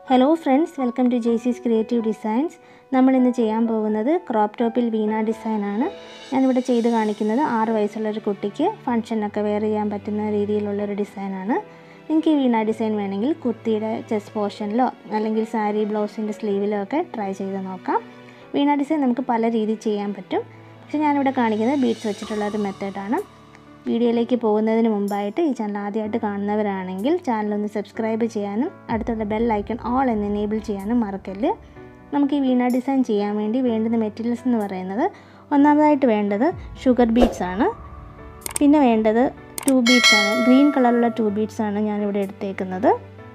hello friends welcome to Jaisy's creative designs നമ്മൾ ഇന്ന് ചെയ്യാൻ പോകുന്നത് ക്രോപ്പ് ടോപ്പിൽ വീണ ഡിസൈനാണ് ഞാനിവിടെ ചെയ്ത് കാണിക്കുന്നത് ആറ് വയസ്സുള്ളൊരു കുട്ടിക്ക് ഫംഗ്ഷനൊക്കെ വെയർ ചെയ്യാൻ പറ്റുന്ന രീതിയിലുള്ളൊരു ഡിസൈനാണ് നിങ്ങൾക്ക് ഈ വീണ ഡിസൈൻ വേണമെങ്കിൽ കുർത്തിയുടെ ചെസ്റ്റ് പോർഷനിലോ അല്ലെങ്കിൽ സാരി ബ്ലൗസിൻ്റെ സ്ലീവിലോ ഒക്കെ ട്രൈ ചെയ്ത് നോക്കാം വീണ ഡിസൈൻ നമുക്ക് പല രീതിയിൽ ചെയ്യാൻ പറ്റും പക്ഷേ ഞാനിവിടെ കാണിക്കുന്നത് ബീഡ്സ് വെച്ചിട്ടുള്ള ഒരു മെത്തേഡാണ് വീഡിയോയിലേക്ക് പോകുന്നതിന് മുമ്പായിട്ട് ഈ ചാനൽ ആദ്യമായിട്ട് കാണുന്നവരാണെങ്കിൽ ചാനലൊന്ന് സബ്സ്ക്രൈബ് ചെയ്യാനും അടുത്തുള്ള ബെൽ ഐക്കൺ ഓൾ എന്ന് എനേബിൾ ചെയ്യാനും മറക്കല്ല് നമുക്ക് ഈ വീണ ഡിസൈൻ ചെയ്യാൻ വേണ്ടി വേണ്ടുന്ന മെറ്റീരിയൽസ് എന്ന് പറയുന്നത് ഒന്നാമതായിട്ട് വേണ്ടത് ഷുഗർ ബീഡ്സ് ആണ് പിന്നെ വേണ്ടത് ടൂ ബീഡ്സ് ആണ് ഗ്രീൻ കളറുള്ള ടൂ ബീഡ്സ് ആണ് ഞാനിവിടെ എടുത്തേക്കുന്നത്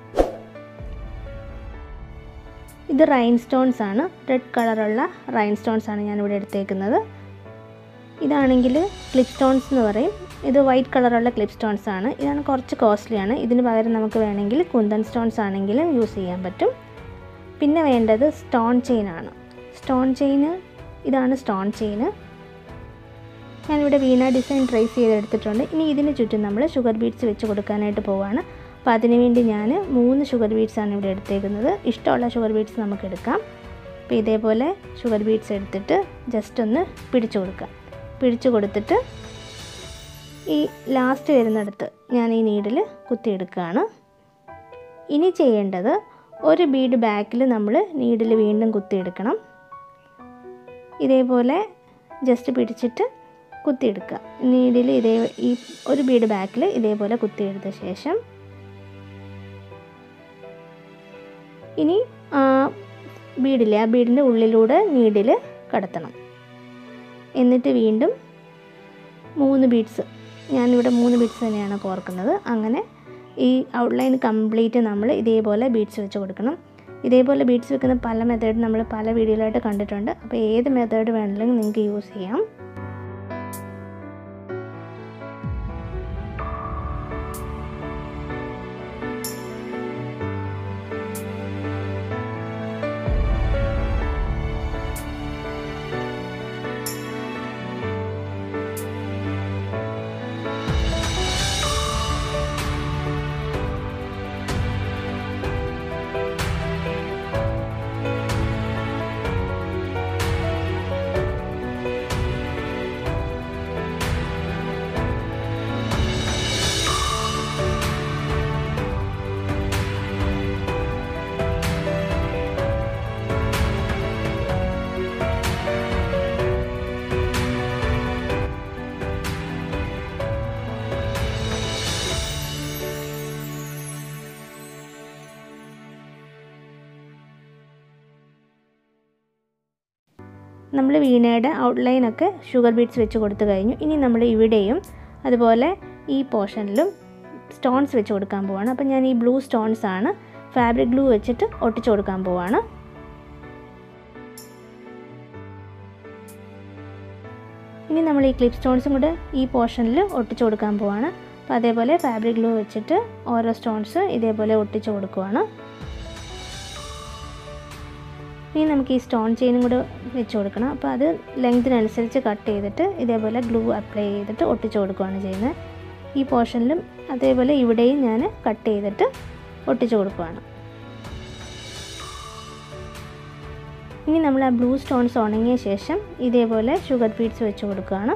ഇത് റൈൻ സ്റ്റോൺസ് ആണ് റെഡ് കളറുള്ള റൈൻ സ്റ്റോൺസ് ആണ് ഞാനിവിടെ എടുത്തേക്കുന്നത് ഇതാണെങ്കിൽ ക്ലിപ്പ് സ്റ്റോൺസ് എന്ന് പറയും ഇത് വൈറ്റ് കളറുള്ള ക്ലിപ്പ് സ്റ്റോൺസ് ആണ് ഇതാണ് കുറച്ച് കോസ്റ്റ്ലിയാണ് ഇതിന് പകരം നമുക്ക് വേണമെങ്കിൽ കുന്തൻ സ്റ്റോൺസ് ആണെങ്കിലും യൂസ് ചെയ്യാൻ പറ്റും പിന്നെ വേണ്ടത് സ്റ്റോൺ ചെയിൻ ആണ് സ്റ്റോൺ ചെയിന് ഇതാണ് സ്റ്റോൺ ചെയിന് ഞാനിവിടെ വീണ ഡിസൈൻ ട്രേസ് ചെയ്തെടുത്തിട്ടുണ്ട് ഇനി ഇതിന് ചുറ്റും നമ്മൾ ഷുഗർ ബീഡ്സ് വെച്ച് കൊടുക്കാനായിട്ട് പോവുകയാണ് അപ്പോൾ അതിനുവേണ്ടി ഞാൻ മൂന്ന് ഷുഗർ ബീഡ്സ് ആണ് ഇവിടെ എടുത്തേക്കുന്നത് ഇഷ്ടമുള്ള ഷുഗർ ബീഡ്സ് നമുക്ക് എടുക്കാം അപ്പോൾ ഇതേപോലെ ഷുഗർ ബീഡ്സ് എടുത്തിട്ട് ജസ്റ്റ് ഒന്ന് പിടിച്ചു കൊടുക്കാം പിടിച്ചു കൊടുത്തിട്ട് ഈ ലാസ്റ്റ് വരുന്നിടത്ത് ഞാൻ ഈ നീഡിൽ കുത്തിയെടുക്കുകയാണ് ഇനി ചെയ്യേണ്ടത് ഒരു ബീഡ് ബാക്കിൽ നമ്മൾ നീഡിൽ വീണ്ടും കുത്തിയെടുക്കണം ഇതേപോലെ ജസ്റ്റ് പിടിച്ചിട്ട് കുത്തിയെടുക്കുക നീഡിൽ ഇതേ ഈ ഒരു ബീഡ് ബാക്കിൽ ഇതേപോലെ കുത്തിയെടുത്ത ശേഷം ഇനി ആ ബീഡില്ലേ ആ ബീഡിൻ്റെ ഉള്ളിലൂടെ നീഡിൽ കടത്തണം എന്നിട്ട് വീണ്ടും മൂന്ന് ബീഡ്സ് ഞാനിവിടെ മൂന്ന് ബീഡ്സ് തന്നെയാണ് കോർക്കുന്നത് അങ്ങനെ ഈ ഔട്ട്ലൈൻ കംപ്ലീറ്റ് നമ്മൾ ഇതേപോലെ ബീഡ്സ് വെച്ച് കൊടുക്കണം ഇതേപോലെ ബീഡ്സ് വെക്കുന്ന പല മെത്തേഡ് നമ്മൾ പല വീഡിയോയിലായിട്ട് കണ്ടിട്ടുണ്ട് അപ്പോൾ ഏത് മെത്തേഡ് വേണമെങ്കിലും നിങ്ങൾക്ക് യൂസ് ചെയ്യാം നമ്മൾ വീണയുടെ ഔട്ട്ലൈനൊക്കെ ഷുഗർ ബീഡ്സ് വെച്ച് കൊടുത്തു കഴിഞ്ഞു ഇനി നമ്മൾ ഇവിടെയും അതുപോലെ ഈ പോർഷനിലും സ്റ്റോൺസ് വെച്ച് കൊടുക്കാൻ പോവാണ് അപ്പം ഞാൻ ഈ ബ്ലൂ സ്റ്റോൺസ് ആണ് ഫാബ്രിക് ഗ്ലൂ വെച്ചിട്ട് ഒട്ടിച്ചു കൊടുക്കാൻ പോവാണ് ഇനി നമ്മൾ ഈ ക്ലിപ്പ് സ്റ്റോൺസും കൂടെ ഈ പോർഷനിൽ ഒട്ടിച്ചു കൊടുക്കാൻ പോവാണ് അപ്പോൾ അതേപോലെ ഫാബ്രിക് ഗ്ലൂ വെച്ചിട്ട് ഓരോ സ്റ്റോൺസ് ഇതേപോലെ ഒട്ടിച്ചു കൊടുക്കുവാണ് ഇനി നമുക്ക് ഈ സ്റ്റോൺ ചെയിനും കൂടെ വെച്ച് കൊടുക്കണം അപ്പോൾ അത് ലെങ്തിനനുസരിച്ച് കട്ട് ചെയ്തിട്ട് ഇതേപോലെ ഗ്ലൂ അപ്ലൈ ചെയ്തിട്ട് ഒട്ടിച്ച് കൊടുക്കുകയാണ് ചെയ്യുന്നത് ഈ പോർഷനിലും അതേപോലെ ഇവിടെയും ഞാൻ കട്ട് ചെയ്തിട്ട് ഒട്ടിച്ച് കൊടുക്കുകയാണ് ഇനി നമ്മൾ ആ ബ്ലൂ സ്റ്റോൺസ് ഉണങ്ങിയ ശേഷം ഇതേപോലെ ഷുഗർ ബീഡ്സ് വെച്ച് കൊടുക്കുകയാണ്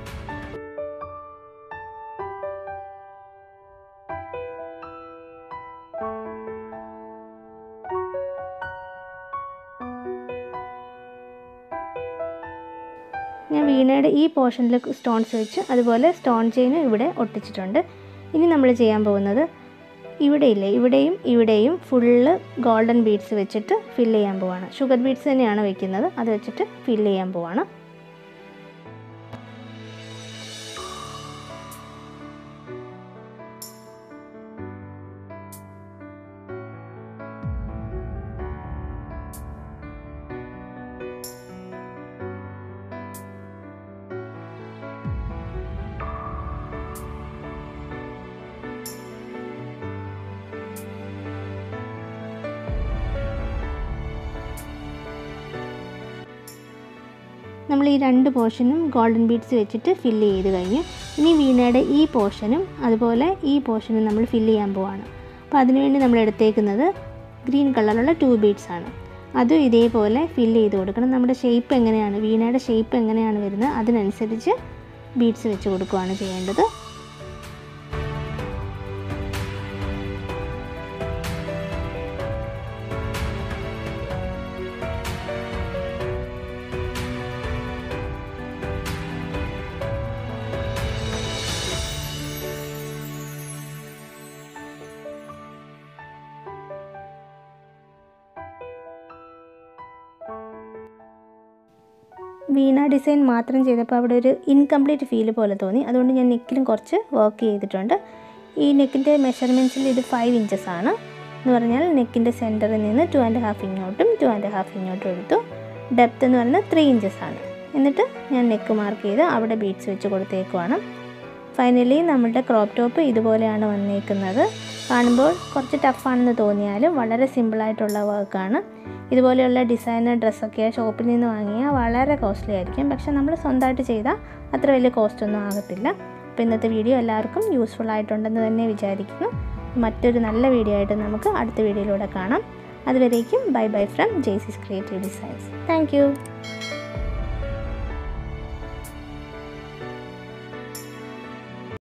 ഞാൻ വീണയുടെ ഈ പോർഷനിൽ സ്റ്റോൺസ് വെച്ച് അതുപോലെ സ്റ്റോൺ ചെയിനും ഇവിടെ ഒട്ടിച്ചിട്ടുണ്ട് ഇനി നമ്മൾ ചെയ്യാൻ പോകുന്നത് ഇവിടെയില്ലേ ഇവിടെയും ഇവിടെയും ഫുള്ള് ഗോൾഡൻ ബീഡ്സ് വെച്ചിട്ട് ഫില്ല് ചെയ്യാൻ പോവാണ് ഷുഗർ ബീഡ്സ് തന്നെയാണ് വെക്കുന്നത് അത് വെച്ചിട്ട് ഫില്ല് ചെയ്യാൻ പോവാണ് നമ്മൾ ഈ രണ്ട് പോർഷനും ഗോൾഡൻ ബീഡ്സ് വെച്ചിട്ട് ഫില്ല് ചെയ്ത് കഴിഞ്ഞു ഇനി വീണയുടെ ഈ പോർഷനും അതുപോലെ ഈ പോർഷനും നമ്മൾ ഫില്ല് ചെയ്യാൻ പോവാണ് അപ്പോൾ അതിനുവേണ്ടി നമ്മൾ എടുത്തേക്കുന്നത് ഗ്രീൻ കളറുള്ള ടു ബീഡ്സ് ആണ് അതും ഇതേപോലെ ഫില്ല് ചെയ്ത് കൊടുക്കണം നമ്മുടെ ഷേപ്പ് എങ്ങനെയാണ് വീണയുടെ ഷേപ്പ് എങ്ങനെയാണ് വരുന്നത് അതിനനുസരിച്ച് ബീഡ്സ് വെച്ച് കൊടുക്കുകയാണ് ചെയ്യേണ്ടത് വീണ ഡിസൈൻ മാത്രം ചെയ്തപ്പോൾ അവിടെ ഒരു ഇൻകംപ്ലീറ്റ് ഫീൽ പോലെ തോന്നി അതുകൊണ്ട് ഞാൻ നെക്കിലും കുറച്ച് വർക്ക് ചെയ്തിട്ടുണ്ട് ഈ നെക്കിൻ്റെ മെഷർമെൻറ്റ്സിൽ ഇത് ഫൈവ് ഇഞ്ചസ് ആണ് എന്ന് പറഞ്ഞാൽ നെക്കിൻ്റെ സെൻറ്ററിൽ നിന്ന് ടു ആൻഡ് ഹാഫ് ഇങ്ങോട്ടും ടു ആൻഡ് ഹാഫ് ഇങ്ങോട്ടും എടുത്തു ഡെപ്ത് എന്ന് പറയുന്നത് ത്രീ ഇഞ്ചസ് ആണ് എന്നിട്ട് ഞാൻ നെക്ക് മാർക്ക് ചെയ്ത് അവിടെ ബീഡ്സ് വെച്ച് കൊടുത്തേക്കുവാണ് ഫൈനലി നമ്മുടെ ക്രോപ്പ് ടോപ്പ് ഇതുപോലെയാണ് വന്നേക്കുന്നത് കാണുമ്പോൾ കുറച്ച് ടഫാണെന്ന് തോന്നിയാലും വളരെ സിമ്പിളായിട്ടുള്ള വർക്കാണ് ഇതുപോലെയുള്ള ഡിസൈനർ ഡ്രസ്സൊക്കെ ഷോപ്പിൽ നിന്ന് വാങ്ങിയാൽ വളരെ കോസ്റ്റ്ലി ആയിരിക്കും പക്ഷെ നമ്മൾ സ്വന്തമായിട്ട് ചെയ്താൽ അത്ര വലിയ കോസ്റ്റ് ഒന്നും ആകത്തില്ല അപ്പോൾ ഇന്നത്തെ വീഡിയോ എല്ലാവർക്കും യൂസ്ഫുൾ ആയിട്ടുണ്ടെന്ന് തന്നെ വിചാരിക്കുന്നു മറ്റൊരു നല്ല വീഡിയോ ആയിട്ട് നമുക്ക് അടുത്ത വീഡിയോയിലൂടെ കാണാം അതുവരേക്കും bye bye from Jaisy's creative designs thank